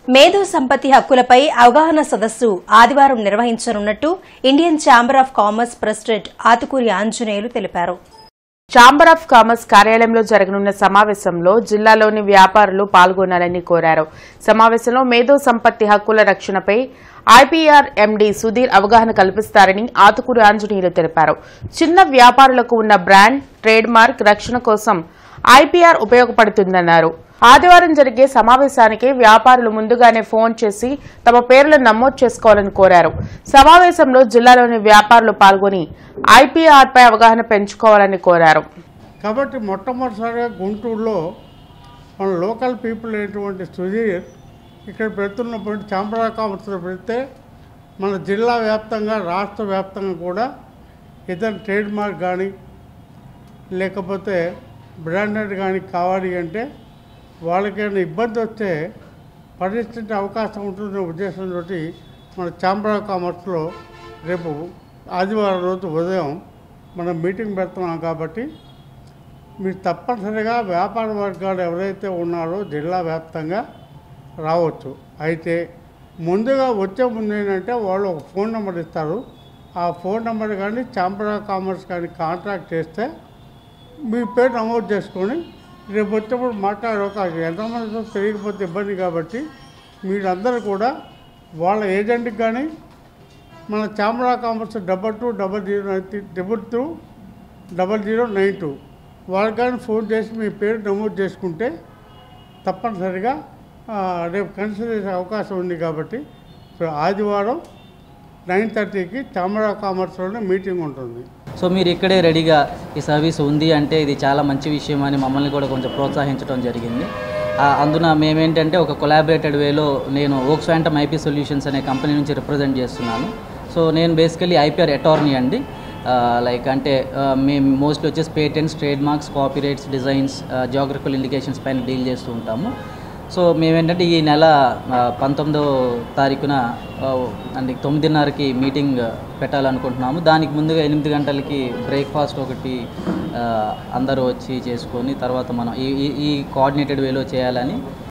మేధో సంపత్తి హక్కులపై అవగాహన సదస్సు ఆదివారం నిర్వహించనున్నట్టు Indian chamber of commerce president Athukuri Anjaneyulu తెలిపారు ఛాంబర్ ఆఫ్ కామర్స్ కార్యాలయంలో జరగనున్న సమావేశంలో జిల్లాలోని వ్యాపారులు పాల్గొనాలని కోరారు సమావేశంలో మేధో సంపత్తి హక్కుల రక్షణపై ఐపీఆర్ ఎండీ సుధీర్ అవగాహన కల్పిస్తారని ఆతుకూరి ఆంజనేయులు తెలిపారు చిన్న వ్యాపారులకు ఉన్న బ్రాండ్ ట్రేడ్ మార్క్ రక్షణ కోసం ఐపీఆర్ ఉపయోగపడుతుందన్నారు ఆదివారం జరిగే సమావేశానికి వ్యాపారులు ముందుగానే ఫోన్ చేసి తమ పేర్లను నమోదు చేసుకోవాలని కోరారు సమావేశంలో జిల్లాలోని వ్యాపారులు పాల్గొని ఐపీఆర్పై అవగాహన పెంచుకోవాలని కోరారు కాబట్టి మొట్టమొదటిసారిగా గుంటూరులో మన లోకల్ పీపుల్ అయినటువంటి సుధీర్ ఇక్కడ పెడుతున్నప్పుడు ఛాంబర్ ఆఫ్ కామర్స్లో పెడితే మన జిల్లా వ్యాప్తంగా రాష్ట్ర వ్యాప్తంగా కూడా ఏదైనా ట్రేడ్ మార్క్ కానీ లేకపోతే బ్రాండెడ్ కానీ కావాలి అంటే వాళ్ళకైనా ఇబ్బంది వస్తే పరిస్థితి అవకాశం ఉంటుందనే ఉద్దేశంతో మన ఛాంబర్ ఆఫ్ కామర్స్లో రేపు ఆదివారం రోజు ఉదయం మనం మీటింగ్ పెడుతున్నాం కాబట్టి మీరు తప్పనిసరిగా వ్యాపార వర్గాలు ఎవరైతే ఉన్నారో జిల్లా వ్యాప్తంగా రావచ్చు అయితే ముందుగా వచ్చే ముందు ఏంటంటే వాళ్ళు ఒక ఫోన్ నెంబర్ ఇస్తారు ఆ ఫోన్ నెంబర్ కానీ ఛాంబర్ ఆఫ్ కామర్స్ కానీ కాంటాక్ట్ చేస్తే మీ పేరు నమోదు చేసుకొని రేపు వచ్చేప్పుడు మాట్లాడే అవకాశం ఎంతమందితో తెలియకపోతే ఇబ్బంది కాబట్టి మీరందరూ కూడా వాళ్ళ ఏజెంట్కి కానీ మన chamber of commerce double two double zero nine double two double zero nine two వాళ్ళకి కానీ ఫోన్ చేసి మీ పేరు నమోదు చేసుకుంటే తప్పనిసరిగా ఆ, రేపు కన్సిడర్ చేసే అవకాశం ఉంది కాబట్టి సో ఆదివారం నైన్ థర్టీకి ఛాంబర్ ఆఫ్ కామర్స్లోనే మీటింగ్ ఉంటుంది సో మీరు ఇక్కడే రెడీగా ఈ సర్వీస్ ఉంది అంటే ఇది చాలా మంచి విషయం అని మమ్మల్ని కూడా కొంచెం ప్రోత్సహించడం జరిగింది ఆ, అందున మేమేంటంటే ఒక కొలాబరేటెడ్ వేలో నేను ఓక్స్ ఫ్యాంటమ్ ఐపీ సొల్యూషన్స్ అనే కంపెనీ నుంచి రిప్రజెంట్ చేస్తున్నాను సో నేను బేసికలీ ఐపీఆర్ అటార్నీ అండి లైక్ అంటే ఆ, మేము మోస్ట్లీ వచ్చేసి patents trademarks copyrights designs geographical indications పైన డీల్ చేస్తూ ఉంటాము సో మేమేంటంటే ఈ నెల ఆ, పంతొమ్మిదో తారీఖున ఆ, అంటే తొమ్మిదిన్నరకి మీటింగ్ పెట్టాలనుకుంటున్నాము దానికి ముందుగా ఎనిమిది గంటలకి బ్రేక్ఫాస్ట్ ఒకటి ఆ, అందరూ వచ్చి చేసుకొని తర్వాత మనం ఈ ఈ- ఈ కోఆర్డినేటెడ్ వేలో చేయాలని